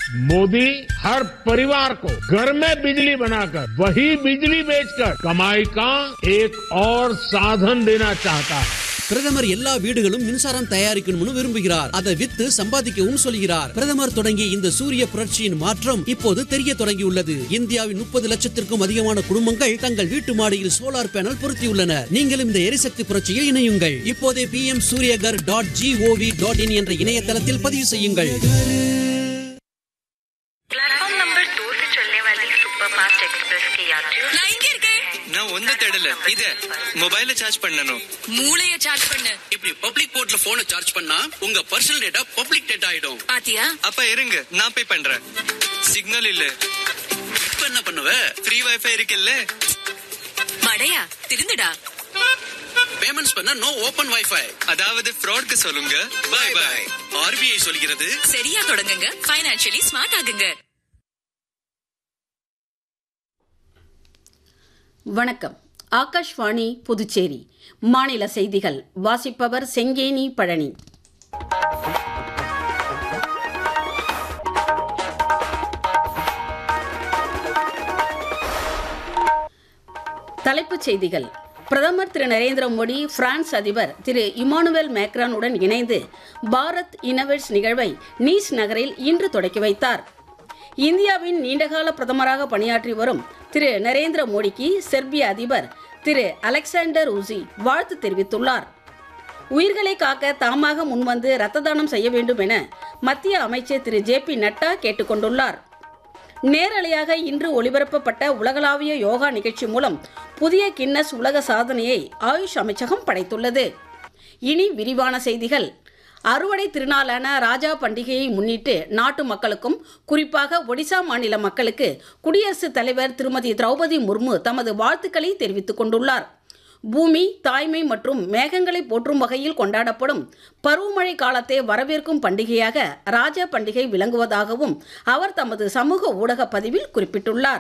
मोदी हर परिवार को घर में बिजली बनाकर वही बिजली बेचकर कमाई का एक और साधन देना चाहता है பிரதமர் எல்லா வீடுகளும் மின்சாரம் தயாரிக்கணும்னு விரும்புகிறார் அதை வித்து சம்பாதிக்கவும் சொல்கிறார் பிரதமர் தொடங்கிய இந்த சூரிய புரட்சியின் மாற்றம் இப்போது தெரிய தொடங்கியுள்ளது இந்தியாவின் முப்பது லட்சத்திற்கும் அதிகமான குடும்பங்கள் தங்கள் வீட்டு மாடியில் சோலார் பேனல் பொருத்தியுள்ளனர் நீங்களும் இந்த எரிசக்தி புரட்சியில் இணையுங்கள் இப்போதே P M Suryaghar dot gov dot in என்ற இணையதளத்தில் பதிவு செய்யுங்கள் प्लेटफॉर्म नंबर दो से चलने वाली सुपर फास्ट एक्सप्रेस के यात्रियों நான் இங்க இருக்கேன் நான் ஒன்ன தேடல இத மொபைல சார்ஜ் பண்ணனும் மூளைய சார்ஜ் பண்ணு இப்படி பப்ளிக் போர்ட்ல போனை சார்ஜ் பண்ணா உங்க பர்சனல் டேட்டா பப்ளிக் டேட்டா ஆயிடும் பாத்தியா அப்ப இருங்க நான் பே பண்றேன் சிக்னல் இல்ல இப்ப என்ன பண்ணுவ ஃப்ரீ வைஃபை இருக்குல்ல மடையா திருந்துடா பேமெண்ட்ஸ் பண்ண நோ ஓபன் வைஃபை அதாவது ஃப்ராட்க்கு சொல்லுங்க பை பை ஆர்பிஐ சொல்கிறது சரியா தொடங்குங்க ஃபைனான்சியலி ஸ்மார்ட் ஆகுங்க வணக்கம் ஆகாஷ்வாணி புதுச்சேரி மாநில செய்திகள் வாசிப்பவர் செங்கேனி பழனி தலைப்புச் செய்திகள் பிரதமர் திரு நரேந்திர மோடி பிரான்ஸ் அதிபர் திரு இமானுவேல் மேக்ரானுடன் இணைந்து பாரத் இனோவேட்ஸ் நிகழ்வை நீஸ் நகரில் இன்று தொடக்கி வைத்தார் இந்தியாவின் நீண்டகால பிரதமராக பணியாற்றி வரும் திரு நரேந்திர மோடிக்கு செர்பிய அதிபர் திரு அலெக்சாண்டர் ஊசி வாழ்த்து தெரிவித்துள்ளார் உயிர்களை காக்க தாமாக முன்வந்து இரத்த தானம் செய்ய வேண்டும் என மத்திய அமைச்சர் திரு ஜே பி நட்டா கேட்டுக்கொண்டுள்ளார் நேரலையாக இன்று ஒளிபரப்பப்பட்ட உலகளாவிய யோகா நிகழ்ச்சி மூலம் புதிய கின்னஸ் உலக சாதனையை ஆயுஷ் அமைச்சகம் படைத்துள்ளது இனி விரிவான செய்திகள் அறுவடை திருநாளான ராஜா பண்டிகையை முன்னிட்டு நாட்டு மக்களுக்கும் குறிப்பாக ஒடிசா மாநில மக்களுக்கு குடியரசுத் தலைவர் திருமதி திரௌபதி முர்மு தமது வாழ்த்துக்களை தெரிவித்துக் கொண்டுள்ளார் பூமி தாய்மை மற்றும் மேகங்களை போற்றும் வகையில் கொண்டாடப்படும் பருவமழை காலத்தை வரவேற்கும் பண்டிகையாக ராஜா பண்டிகை விளங்குவதாகவும் அவர் தமது சமூக ஊடக பதிவில் குறிப்பிட்டுள்ளார்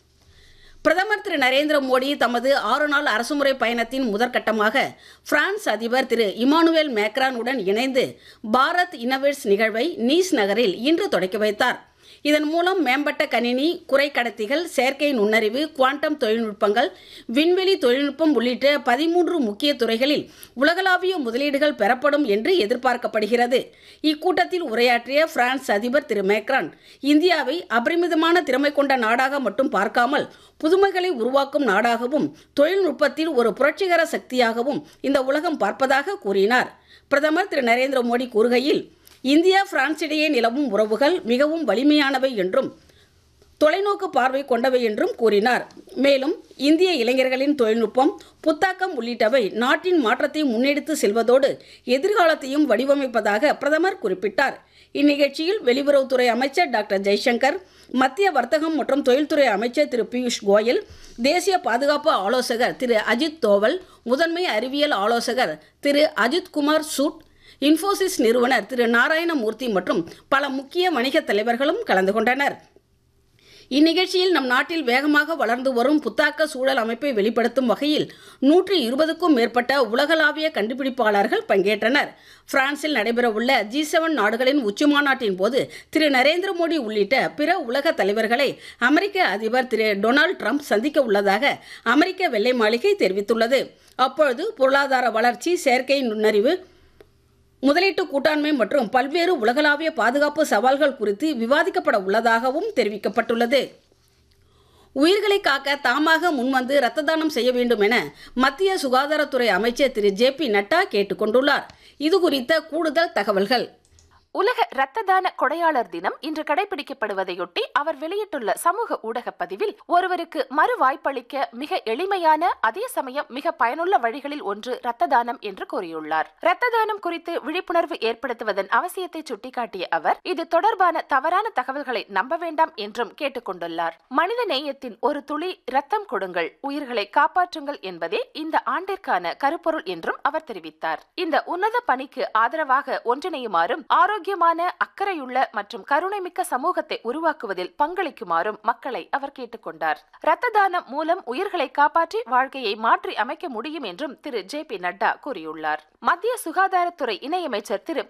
பிரதமர் திரு நரேந்திர மோடி தமது ஆறு நாள் அரசுமுறை பயணத்தின் முதற்கட்டமாக பிரான்ஸ் அதிபர் திரு இமானுவேல் மேக்ரானுடன் இணைந்து பாரத் இனோவேட்ஸ் நிகழ்வை நீஸ் நகரில் இன்று தொடக்கி வைத்தார் இதன் மூலம் மேம்பட்ட கணினி குறைக்கடத்திகள் செயற்கை நுண்ணறிவு குவாண்டம் தொழில்நுட்பங்கள் விண்வெளி தொழில்நுட்பம் உள்ளிட்ட பதிமூன்று முக்கிய துறைகளில் உலகளாவிய முதலீடுகள் பெறப்படும் என்று எதிர்பார்க்கப்படுகிறது இக்கூட்டத்தில் உரையாற்றிய பிரான்ஸ் அதிபர் திரு மேக்ரான் இந்தியாவை அபரிமிதமான திறமை கொண்ட நாடாக மட்டும் பார்க்காமல் புதுமைகளை உருவாக்கும் நாடாகவும் தொழில்நுட்பத்தில் ஒரு புரட்சிகர சக்தியாகவும் இந்த உலகம் பார்ப்பதாக கூறினார் பிரதமர் திரு நரேந்திர மோடி கூறுகையில் இந்தியா பிரான்ஸ் இடையே நிலவும் உறவுகள் மிகவும் வலிமையானவை என்றும் தொலைநோக்கு பார்வை கொண்டவை என்றும் கூறினார் மேலும் இந்திய இளைஞர்களின் தொழில்நுட்பம் புத்தாக்கம் உள்ளிட்டவை நாட்டின் மாற்றத்தை முன்னெடுத்து செல்வதோடு எதிர்காலத்தையும் வடிவமைப்பதாக பிரதமர் குறிப்பிட்டார் இந்நிகழ்ச்சியில் வெளியுறவுத்துறை அமைச்சர் டாக்டர் ஜெய்சங்கர் மத்திய வர்த்தகம் மற்றும் தொழில்துறை அமைச்சர் திரு பியூஷ் கோயல் தேசிய பாதுகாப்பு ஆலோசகர் திரு அஜித் தோவல் முதன்மை அறிவியல் ஆலோசகர் திரு அஜித் குமார் சூட் இன்ஃபோசிஸ் நிறுவனர் திரு நாராயணமூர்த்தி மற்றும் பல முக்கிய வணிக தலைவர்களும் கலந்து கொண்டனர் இந்நிகழ்ச்சியில் நம் நாட்டில் வேகமாக வளர்ந்து வரும் புத்தாக்க சூழல் அமைப்பை வெளிப்படுத்தும் வகையில் நூற்றி இருபதுக்கும் மேற்பட்ட உலகளாவிய கண்டுபிடிப்பாளர்கள் பங்கேற்றனர் பிரான்சில் நடைபெறவுள்ள ஜி செவன் நாடுகளின் உச்சிமாநாட்டின் போது திரு நரேந்திர மோடி உள்ளிட்ட பிற உலக தலைவர்களை அமெரிக்க அதிபர் திரு டொனால்டு ட்ரம்ப் சந்திக்க உள்ளதாக அமெரிக்க வெள்ளை மாளிகை தெரிவித்துள்ளது அப்பொழுது பொருளாதார வளர்ச்சி செயற்கை நுண்ணறிவு முதலீட்டு கூட்டாண்மை மற்றும் பல்வேறு உலகளாவிய பாதுகாப்பு சவால்கள் குறித்து விவாதிக்கப்பட உள்ளதாகவும் தெரிவிக்கப்பட்டுள்ளது உயிர்களை காக்க தாமாக முன்வந்து இரத்த தானம் செய்ய வேண்டும் என மத்திய சுகாதாரத்துறை அமைச்சர் திரு ஜே பி நட்டா கேட்டுக்கொண்டுள்ளார் இது குறித்த கூடுதல் தகவல்கள் உலக இரத்த தான கொடையாளர் தினம் இன்று கடைபிடிக்கப்படுவதையொட்டி அவர் வெளியிட்டுள்ள சமூக ஊடக பதிவில் ஒருவருக்கு மறு வாய்ப்பளிக்க மிக எளிமையான அதே சமயம் மிக பயனுள்ள வழிகளில் ஒன்று இரத்த தானம் என்று கூறியுள்ளார் இரத்த தானம் குறித்து விழிப்புணர்வு ஏற்படுத்துவதன் அவசியத்தை சுட்டிக்காட்டிய அவர் இது தொடர்பான தவறான தகவல்களை நம்ப வேண்டாம் என்றும் கேட்டுக்கொண்டுள்ளார் மனித நேயத்தின் ஒரு துளி இரத்தம் கொடுங்கள் உயிர்களை காப்பாற்றுங்கள் என்பதே இந்த ஆண்டிற்கான கருப்பொருள் என்றும் அவர் தெரிவித்தார் இந்த உன்னத பணிக்கு ஆதரவாக ஒன்றிணையுமாறும் ஆரோக்கிய ஆரோக்கியமான அக்கறையுள்ள மற்றும் கருணைமிக்க சமூகத்தை உருவாக்குவதில் பங்களிக்குமாறும் மக்களை அவர் கேட்டுக்கொண்டார் இரத்த தானம் மூலம் உயிர்களை காப்பாற்றி வாழ்க்கையை மாற்றி அமைக்க முடியும் என்றும் திரு ஜே பி நட்டா கூறியுள்ளார் மத்திய சுகாதாரத்துறை இணையமைச்சர் திரு